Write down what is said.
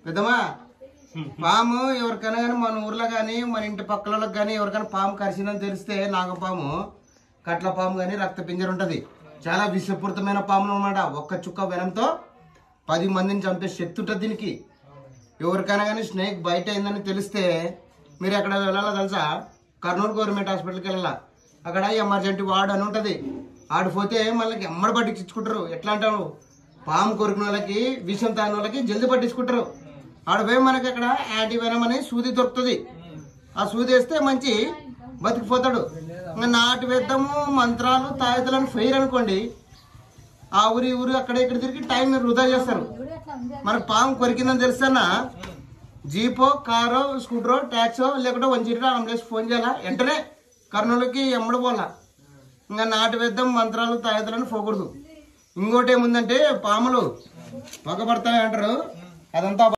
పెద్దమా పాము ఎవరికైనా కానీ మన ఊర్లో కానీ మన ఇంటి పక్కల కానీ ఎవరికైనా పాము కరిచిందని తెలిస్తే నాగపాము కట్ల పాము కానీ రక్త పింజర ఉంటుంది చాలా విషపూరితమైన పాములు అనమాట ఒక్క చుక్క వెనంతో పది మందిని చంపే శక్తి ఉంటుంది దీనికి ఎవరికైనా కానీ స్నేక్ బయట అయిందని తెలిస్తే మీరు ఎక్కడ వెళ్ళాలో తెలుసా కర్నూలు గవర్నమెంట్ హాస్పిటల్కి వెళ్ళాలా అక్కడ ఎమర్జెంటీ వార్డు అని ఉంటుంది ఆడిపోతే మళ్ళీ ఎమ్మడి పట్టించుకుంటారు ఎట్లా అంటారు పాము కొరికిన వాళ్ళకి విషం తాగిన వాళ్ళకి జల్ది పట్టించుకుంటారు ఆడపోయి మనకి అక్కడ యాంటీవెనం అని సూది దొరుకుతుంది ఆ సూది వేస్తే మంచి బతికిపోతాడు ఇంకా నాటు వేద్దాము మంత్రాలు తాయితలను ఫెయిర్ అనుకోండి ఆ ఊరి ఈ ఊరు అక్కడ ఇక్కడ తిరిగి టైం మీరు వృధా చేస్తారు మనకు పాము కొరికిందని తెలుసన్నా జీపో కారో స్కూటరో ట్యాక్సో లేకుంటే వన్ జీరో అంబులెన్స్ ఫోన్ చేయాలా వెంటనే కర్నూలుకి ఎమ్మడి పోలా ఇంకా నాటు వేద్దాం మంత్రాలు తాయితలను పోకూడదు ఇంకోటి ఏముందంటే పాములు పగబడతాయి అంటారు అదంతా